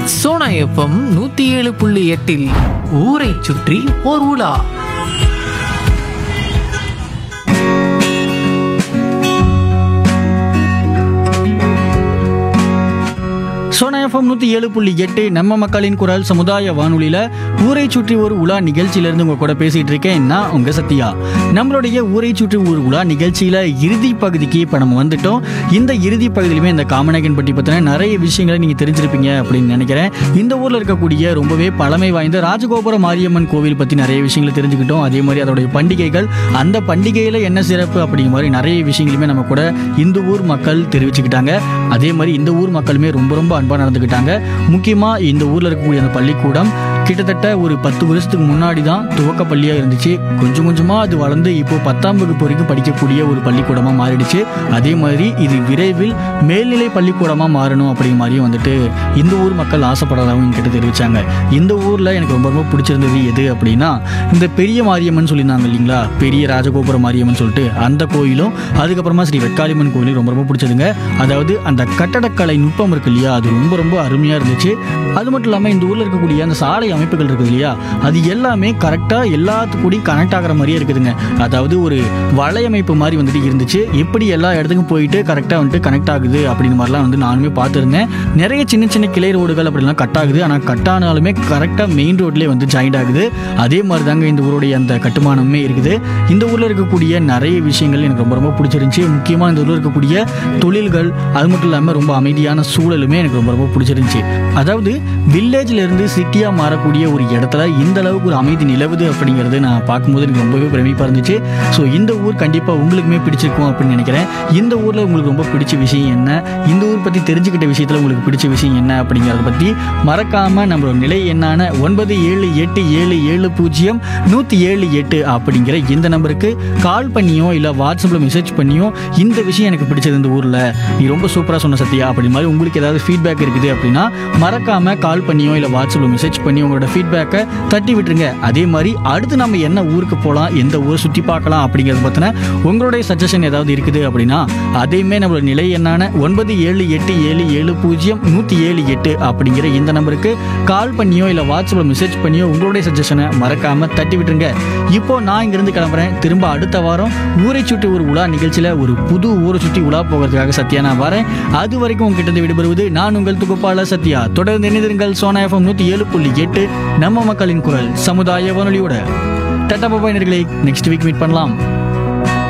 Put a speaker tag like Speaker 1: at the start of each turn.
Speaker 1: Sona FM நூத்தி ஏழு புள்ளி எட்டில் ஊரை சுற்றி ஓர் உலா
Speaker 2: சோனா எஃப்எம் நூற்றி ஏழு புள்ளி எட்டு நம்ம மக்களின் குரல் சமுதாய வானொலியில் ஊரை சுற்றி ஒரு உலா நிகழ்ச்சியிலேருந்து உங்கள் கூட பேசிகிட்டு இருக்கேன் நான் உங்கள் சத்யா நம்மளுடைய ஊரை சுற்றி ஒரு உலா நிகழ்ச்சியில் இறுதி பகுதிக்கு இப்போ நம்ம வந்துட்டோம் இந்த இறுதி பகுதியிலுமே இந்த காமநாயகன் பற்றி பற்றின நிறைய விஷயங்களை நீங்கள் தெரிஞ்சிருப்பீங்க அப்படின்னு நினைக்கிறேன் இந்த ஊரில் இருக்கக்கூடிய ரொம்பவே பழமை வாய்ந்த ராஜகோபுர மாரியம்மன் கோவில் பற்றி நிறைய விஷயங்களை தெரிஞ்சுக்கிட்டோம் அதே மாதிரி அதோடைய பண்டிகைகள் அந்த பண்டிகையில் என்ன சிறப்பு அப்படிங்கிற மாதிரி நிறைய விஷயங்களுமே நம்ம கூட இந்த ஊர் மக்கள் தெரிவிச்சுக்கிட்டாங்க அதே மாதிரி இந்த ஊர் மக்களுமே ரொம்ப ரொம்ப அன்பாக நடந்துக்கிட்டாங்க முக்கியமாக இந்த ஊரில் இருக்கக்கூடிய அந்த பள்ளிக்கூடம் கிட்டத்தட்ட ஒரு பத்து வருஷத்துக்கு முன்னாடி தான் துவக்க பள்ளியாக இருந்துச்சு கொஞ்சம் கொஞ்சமாக அது வளர்ந்து இப்போ பத்தாம் வகுப்பு வரைக்கும் படிக்கக்கூடிய ஒரு பள்ளிக்கூடமாக மாறிடுச்சு அதே மாதிரி இது விரைவில் மேல்நிலை பள்ளிக்கூடமாக மாறணும் அப்படிங்கிற மாதிரியும் வந்துட்டு இந்த ஊர் மக்கள் ஆசைப்படலாம் கிட்ட தெரிவித்தாங்க இந்த ஊரில் எனக்கு ரொம்ப ரொம்ப பிடிச்சிருந்தது எது அப்படின்னா இந்த பெரிய மாரியம்மன் சொல்லியிருந்தாங்க இல்லைங்களா பெரிய ராஜகோபுர மாரியம்மன் சொல்லிட்டு அந்த கோயிலும் அதுக்கப்புறமா ஸ்ரீ வெக்காளியம்மன் கோயிலும் ரொம்ப ரொம்ப பிடிச்சதுங்க அதாவது அந்த கட்டடக்கலை நுட்பம் இருக்கு இல்லையா அது ரொம்ப ரொம்ப அருமையாக இருந்துச்சு அது மட்டும் இல்லாமல் இந்த ஊரில் இருக்கக்கூடிய அந்த சாலை அமைப்புகள் இருக்குது இல்லையா அது எல்லாமே கரெக்டாக எல்லாத்துக்கூடையும் கனெக்ட் ஆகிற மாதிரியே இருக்குதுங்க அதாவது ஒரு வலையமைப்பு மாதிரி வந்துட்டு இருந்துச்சு எப்படி எல்லா இடத்துக்கும் போயிட்டு கரெக்டாக வந்துட்டு கனெக்ட் ஆகுது அப்படின்னு மாதிரிலாம் வந்து நானுமே பார்த்துருந்தேன் நிறைய சின்ன சின்ன கிளை ரோடுகள் அப்படிலாம் கட் ஆகுது ஆனால் கட் ஆனாலுமே கரெக்டாக மெயின் ரோட்லேயே வந்து ஜாயிண்ட் ஆகுது அதே மாதிரி தாங்க இந்த ஊருடைய அந்த கட்டுமானமே இருக்குது இந்த ஊரில் இருக்கக்கூடிய நிறைய விஷயங்கள் எனக்கு ரொம்ப ரொம்ப பிடிச்சிருந்துச்சி முக்கியமாக இந்த ஊரில் இருக்கக்கூடிய தொழில்கள் அது மட்டும் இல்லாமல் ரொம்ப அமைதியான சூழலுமே எனக்கு ரொம்ப ரொம்ப பிடிச்சிருந்துச்சி அதாவது வில்லேஜ்ல இருந்து சிட்டியாக மாறக்கூடிய ஒரு இடத்துல இந்த அளவுக்கு ஒரு அமைதி நிலவுது அப்படிங்கிறது நான் பார்க்கும்போது எனக்கு ரொம்பவே பிரமிப்பாக இருந்துச்சு ஸோ இந்த ஊர் கண்டிப்பாக உங்களுக்குமே பிடிச்சிருக்கும் அப்படின்னு நினைக்கிறேன் இந்த ஊரில் உங்களுக்கு ரொம்ப பிடிச்ச விஷயம் என்ன இந்த ஊர் பற்றி தெரிஞ்சுக்கிட்ட விஷயத்தில் உங்களுக்கு பிடிச்ச விஷயம் என்ன அப்படிங்கிறத பற்றி மறக்காமல் நம்மளோட நிலை என்னான ஒன்பது ஏழு எட்டு ஏழு ஏழு பூஜ்ஜியம் நூற்றி ஏழு எட்டு அப்படிங்கிற இந்த நம்பருக்கு கால் பண்ணியோ இல்லை வாட்ஸ்அப்பில் மெசேஜ் பண்ணியோ இந்த விஷயம் எனக்கு பிடிச்சது இந்த ஊரில் நீ ரொம்ப சூப்பராக சொன்ன சத்யா அப்படி மாதிரி உங்களுக்கு ஏதாவது ஃபீட்பேக் இருக்குது அப்படின்னா மறக்காமல் கால் பண்ணியோ இல்லை வாட்ஸ்அப்பில் மெசேஜ் பண்ணி உங்களோட ஃபீட்பேக்கை தட்டி விட்டுருங்க அதே மாதிரி அடுத்து நம்ம என்ன ஊருக்கு போகலாம் எந்த ஊரை சுற்றி பார்க்கலாம் அப்படிங்கிறத பற்றின உங்களுடைய சஜஷன் ஏதாவது இருக்குது அப்படின்னா அதையுமே நம்மளோட நிலை என்னான ஒன்பது ஏழு எட்டு ஏழு ஏழு பூஜ்ஜியம் நூற்றி ஏழு எட்டு அப்படிங்கிற இந்த நம்பருக்கு கால் பண்ணியோ இல்லை வாட்ஸ்அப்பில் மெசேஜ் பண்ணியோ உங்களுடைய சஜஷனை மறக்காமல் தட்டி விட்டுருங்க இப்போ நான் இங்கிருந்து கிளம்புறேன் திரும்ப அடுத்த வாரம் ஊரை சுற்றி ஒரு உலா நிகழ்ச்சியில் ஒரு புது ஊரை சுற்றி உலா போகிறதுக்காக சத்யா நான் வரேன் அது வரைக்கும் உங்ககிட்ட இருந்து விடுபடுவது நான் உங்கள் தொகுப்பாளர் சத்யா தொடர்ந்து இணைந்திருங்கள் சோனா எஃப்எம் நூற்றி ஏழு புள்ளி எட்டு நம்ம மக்களின் குரல் சமுதாய வானொலியோட டட்டா பாபா நெக்ஸ்ட் வீக் மீட் பண்ணலாம்